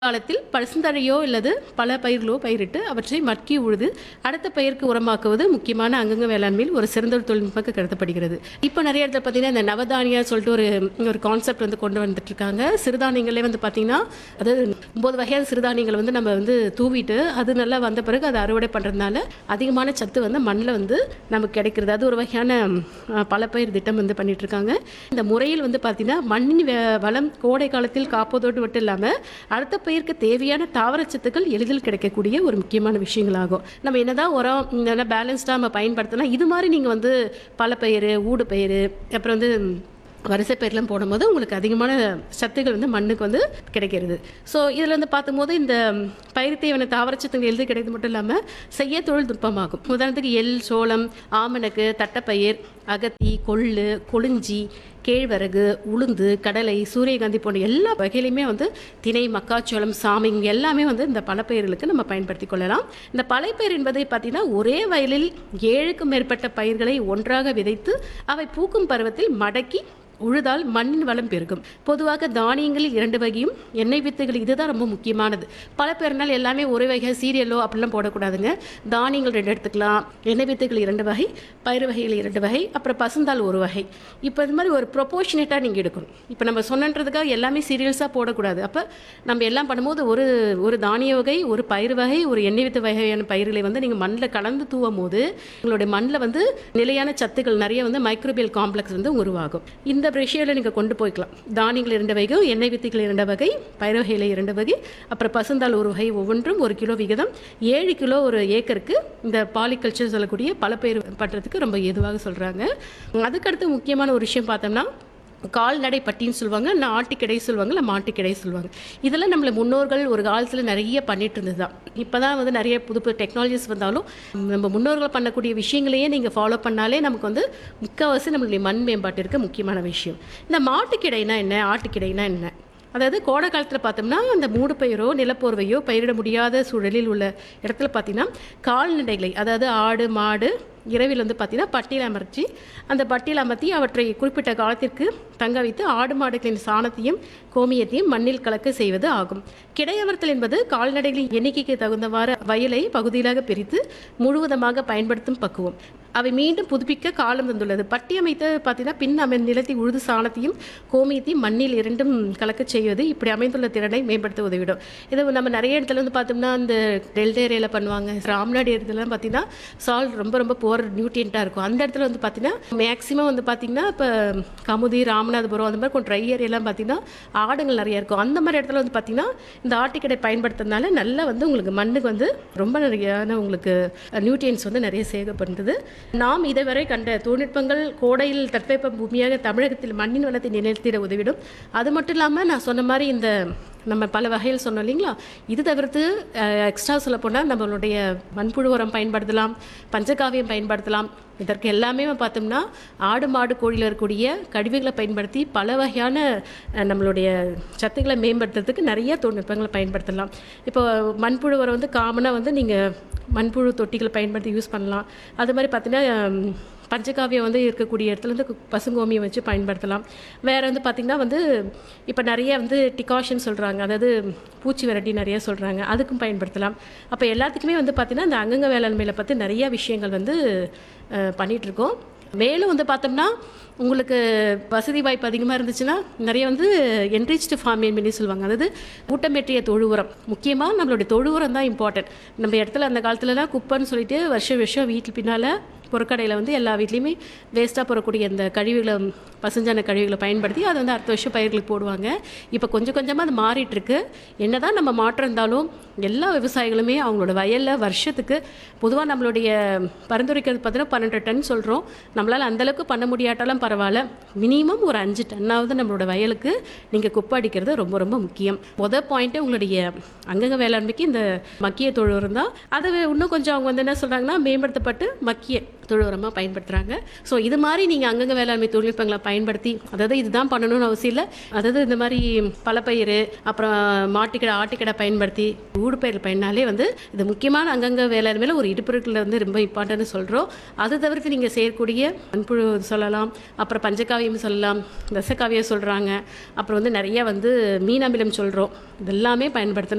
காலத்தில் பசுந்தழையோ அல்லது பல பயிர்களோ பயிரிட்டு அவற்றை மட்கி உழுது அடுத்த பயிருக்கு உரமாக்குவது முக்கியமான அங்கங்க வேளாண்மையில் ஒரு சிறந்த ஒரு தொழில்நுட்பம் கருதப்படுகிறது இப்போ நிறைய இடத்துல பார்த்தீங்கன்னா இந்த நவதானியா சொல்லிட்டு ஒரு ஒரு கான்செப்ட் வந்து கொண்டு வந்துட்டு இருக்காங்க சிறுதானியங்களே வந்து பார்த்தீங்கன்னா அதாவது ஒன்பது வகையான சிறுதானியங்கள் வந்து நம்ம வந்து தூவிட்டு அது நல்லா வந்த பிறகு அதை அறுவடை பண்ணுறதுனால அதிகமான சத்து வந்து மண்ணில் வந்து நமக்கு கிடைக்கிறது அது ஒரு வகையான அஹ், பல பயிர் திட்டம் வந்து பண்ணிட்டு இருக்காங்க இந்த முறையில் வந்து பார்த்தீங்கன்னா மண்ணின் வே- வளம் கோடை காலத்தில் காப்பதோடு மட்டும் இல்லாமல் அடுத்த பயிருக்கு தேவையான தாவரச்சத்துக்கள் எளிதில் கிடைக்கக்கூடிய ஒரு முக்கியமான விஷயங்களாகும் நம்ம என்னதான் உரம் இந்த பேலன்ஸ்டாக நம்ம பயன்படுத்தினா இது மாதிரி நீங்கள் வந்து பல பயிர் ஊடு பயிர் அப்புறம் வந்து வரிசை பயிரெலாம் போடும்போது உங்களுக்கு அதிகமான சத்துக்கள் வந்து மண்ணுக்கு வந்து கிடைக்கிறது ஸோ இதில் வந்து பார்க்கும்போது இந்த பயிர் தேவையான தாவரச்சத்துக்கள் எழுதி கிடைக்கிறது மட்டும் இல்லாமல் செய்ய தொழில் நுட்பமாகும் உதாரணத்துக்கு எள் சோளம் ஆமணக்கு தட்டைப்பயிர் அகத்தி கொள்ளு கொளிஞ்சி கேழ்வரகு உளுந்து கடலை சூரியகாந்தி போன்ற எல்லா வகையிலையுமே வந்து திணை மக்காச்சோளம் சாமி இங்க எல்லாமே வந்து இந்த பலப்பயிர்களுக்கு நம்ம பயன்படுத்தி கொள்ளலாம் இந்த பலைப்பயிர் என்பதை பார்த்தீங்கன்னா ஒரே வயலில் ஏழுக்கும் மேற்பட்ட பயிர்களை ஒன்றாக விதைத்து அவை பூக்கும் பருவத்தில் மடக்கி உழுதால் மண்ணின் வளம் பெருகும் பொதுவாக தானியங்களில் இரண்டு வகையும் எண்ணெய் வித்துகள் இதுதான் ரொம்ப முக்கியமானது பல பேர்னால் எல்லாமே ஒரே வகை சீரியலோ அப்படிலாம் போடக்கூடாதுங்க தானியங்கள் ரெண்டு எடுத்துக்கலாம் எண்ணெய் வித்துகள் இரண்டு வகை பயிர் வகைகள் இரண்டு வகை அப்புறம் பசுந்தாள் ஒரு வகை இப்போ இது மாதிரி ஒரு ப்ரொபோர்ஷனேட்டாக நீங்கள் எடுக்கணும் இப்போ நம்ம சொன்னன்றதுக்காக எல்லாமே சீரியல்ஸாக போடக்கூடாது அப்போ நம்ம எல்லாம் பண்ணும்போது ஒரு ஒரு தானிய வகை ஒரு பயிர் வகை ஒரு எண்ணெய் வித்து வகையான பயிர்களை வந்து நீங்கள் மண்ணில் கலந்து தூவும் போது உங்களுடைய மண்ணில் வந்து நிலையான சத்துக்கள் நிறைய வந்து மைக்ரோபியல் காம்ப்ளெக்ஸ் வந்து உருவாகும் இந்த ரேஷியோவில் நீங்கள் கொண்டு போய்க்கலாம் தானியங்கள் இரண்டு வகை எண்ணெய் வித்துகள் இரண்டு வகை பயிர் வகையில் இரண்டு வகை அப்புறம் பசுந்தாள் ஒரு வகை ஒவ்வொன்றும் ஒரு கிலோ விகிதம் ஏழு கிலோ ஒரு ஏக்கருக்கு இந்த பாலிகல்ச்சர் சொல்லக்கூடிய பல பயிர் பண்ணுறதுக்கு ரொம்ப ஏதுவாக சொல்கிறாங்க அதுக்கடுத்து முக்கியமான ஒரு விஷயம் பார்த்தோம்னா கால்நடை பட்டின்னு சொல்லுவாங்க இல்லை ஆட்டுக்கிடை சொல்லுவாங்க இல்லை மாட்டுக்கிடை சொல்லுவாங்க இதெல்லாம் நம்மள முன்னோர்கள் ஒரு காலத்தில் நிறைய பண்ணிட்டு இருந்தது தான் இப்போ தான் வந்து நிறைய புது புது டெக்னாலஜிஸ் வந்தாலும் நம்ம முன்னோர்கள் பண்ணக்கூடிய விஷயங்களையே நீங்கள் ஃபாலோ பண்ணாலே நமக்கு வந்து முக்கால்வாசி நம்மளுடைய மண் மேம்பாட்டிற்கு முக்கியமான விஷயம் இந்த மாட்டுக்கிடைனா என்ன ஆட்டுக்கிடைனா என்ன அதாவது கோடை காலத்தில் பார்த்தோம்னா அந்த மூடு பயிரோ நிலப்போர்வையோ பயிரிட முடியாத சூழலில் உள்ள இடத்துல பார்த்தீங்கன்னா கால்நடைகளை அதாவது ஆடு மாடு இரவில் வந்து பார்த்தீங்கன்னா பட்டியல் அமர்த்தி அந்த பட்டியல் அமர்த்தி அவற்றை குறிப்பிட்ட காலத்திற்கு தங்க வைத்து ஆடு மாடுகளின் சாணத்தையும் கோமியத்தையும் மண்ணில் கலக்க செய்வது ஆகும் கிடையமர்த்தல் என்பது கால்நடைகளின் எண்ணிக்கைக்கு தகுந்தவாறு வயலை பகுதியிலாக பிரித்து முழுவதுமாக பயன்படுத்தும் பக்குவம் அவை மீண்டும் புதுப்பிக்க காலம் தந்துள்ளது பட்டி அமைத்து பார்த்தீங்கன்னா பின் அமை நிலத்தை உழுது சாணத்தையும் கோமியத்தையும் மண்ணில் இரண்டும் கலக்கச் செய்வது இப்படி அமைந்துள்ள திறனை மேம்படுத்த உதவிடும் இது நம்ம நிறைய இடத்துல வந்து பார்த்தோம்னா இந்த டெல்டா ஏரியாவில் பண்ணுவாங்க ராம்நாடு இடத்துலலாம் பார்த்தீங்கன்னா சால் ரொம்ப ரொம்ப போர் நியூட்ரியண்ட்டாக இருக்கும் அந்த இடத்துல வந்து பார்த்தீங்கன்னா மேக்ஸிமம் வந்து பார்த்தீங்கன்னா இப்போ கமுதி ராமநாதபுரம் அந்த மாதிரி கொஞ்சம் ட்ரை ஏரியாலாம் பார்த்தீங்கன்னா ஆடுகள் நிறைய இருக்கும் அந்த மாதிரி இடத்துல வந்து பார்த்தீங்கன்னா இந்த ஆட்டுக்கடை பயன்படுத்துறதுனால நல்லா வந்து உங்களுக்கு மண்ணுக்கு வந்து ரொம்ப நிறையான உங்களுக்கு நியூட்ரியன்ஸ் வந்து நிறைய சேகப்படுறது நாம் இதுவரை கண்ட தொழில்நுட்பங்கள் கோடையில் தட்பவெப்ப பூமியாக தமிழகத்தில் மண்ணின் வளத்தை நிலைத்திட உதவிடும் அது மட்டும் இல்லாமல் நான் சொன்ன மாதிரி இந்த நம்ம பல வகையில் சொன்னோம் இல்லைங்களா இது தவிர்த்து எக்ஸ்ட்ரா சொல்ல போனால் நம்மளுடைய மண்புழு உரம் பயன்படுத்தலாம் பஞ்சகாவியம் பயன்படுத்தலாம் இதற்கு எல்லாமே பார்த்தோம்னா ஆடு மாடு கோழியில் இருக்கக்கூடிய கழிவுகளை பயன்படுத்தி பல வகையான அஹ், நம்மளுடைய சத்துக்களை மேம்படுத்துறதுக்கு நிறைய தொழில்நுட்பங்களை பயன்படுத்தலாம் இப்போ மண்புழு உரம் வந்து காமனாக வந்து நீங்கள் மண்புழு தொட்டிகளை பயன்படுத்தி யூஸ் பண்ணலாம் அது மாதிரி பார்த்தீங்கன்னா ஹம், பஞ்சகாவியம் வந்து இருக்கக்கூடிய இடத்துல வந்து கு- பசுங்கோமியம் வச்சு பயன்படுத்தலாம் வேறு வந்து பார்த்திங்கன்னா வந்து இப்போ நிறைய வந்து டிகாஷன் சொல்கிறாங்க அதாவது பூச்சி விரட்டி நிறைய சொல்கிறாங்க அதுக்கும் பயன்படுத்தலாம் அப்போ எல்லாத்துக்குமே வந்து பார்த்திங்கன்னா இந்த அங்கங்க வேளாண்மையில் பற்றி நிறைய விஷயங்கள் வந்து அஹ், பண்ணிட்டு இருக்கோம் மேலும் வந்து பார்த்தோம்னா உங்களுக்கு வசதி வாய்ப்பு அதிகமாக இருந்துச்சுன்னா நிறைய வந்து என்ரிச்டு ஃபார்மிங் பண்ணி சொல்லுவாங்க அதாவது ஊட்டமேற்றிய தொழு உரம் முக்கியமாக நம்மளுடைய தொழு உரம் தான் இம்பார்ட்டன்ட் நம்ம இடத்துல அந்த காலத்துலலாம் குப்பைன்னு சொல்லிட்டு வருஷம் வருஷம் வீட்டு பின்னால் பொருட்கடையில் வந்து எல்லா வீட்லேயுமே வேஸ்ட்டாக போடக்கூடிய இந்த கழிவுகளை பசுஞ்சான கழிவுகளை பயன்படுத்தி அதை வந்து அடுத்த வருஷம் பயிர்களுக்கு போடுவாங்க இப்போ கொஞ்சம் கொஞ்சமாக அது மாறிட்டு இருக்கு என்னதான் நம்ம மாற்றம் இருந்தாலும் எல்லா விவசாயிகளுமே அவங்களோட வயலில் வருஷத்துக்கு பொதுவாக நம்மளுடைய பரிந்துரைக்கிறது பார்த்தீங்கன்னா பன்னெண்டு டன் சொல்கிறோம் நம்மளால் அந்தளவுக்கு பண்ண முடியாட்டாலும் பரவாயில்ல மினிமம் ஒரு அஞ்சு டன்னாவது நம்மளோட வயலுக்கு நீங்கள் குப்பை அடிக்கிறது ரொம்ப ரொம்ப முக்கியம் மொதல் பாயிண்ட்டு உங்களுடைய அங்கங்க வேளாண்மைக்கு இந்த மக்கிய தொழு உரம் தான் அதை இன்னும் கொஞ்சம் அவங்க வந்து என்ன சொல்கிறாங்கன்னா மேம்படுத்தப்பட்டு மக்கிய தொழு உரமாக பயன்படுத்துகிறாங்க ஸோ இது மாதிரி நீங்கள் அங்கங்க வேளாண்மை தொழில்நுட்பங்களை பயன்படுத்தி அதாவது இதுதான் பண்ணணும்னு அவசியம் இல்லை அதாவது இந்த மாதிரி பலப்பயிர் அப்புறம் மாட்டுக்கடை ஆட்டுக்கடை பயன்படுத்தி ஊடுபயிர் பயனாலே வந்து இது முக்கியமான அங்கங்க வேளாண்மையில் ஒரு இடுப்பொருட்களில் வந்து ரொம்ப இம்பார்ட்டன்ட்னு சொல்கிறோம் அது தவிர்த்து நீங்கள் செய்யக்கூடிய மண்புழு சொல்லலாம் அப்புறம் பஞ்சகாவியம் சொல்லலாம் தசகாவியம் சொல்கிறாங்க அப்புறம் வந்து நிறைய வந்து மீன் அமிலம் சொல்கிறோம் இதெல்லாமே பயன்படுத்தினா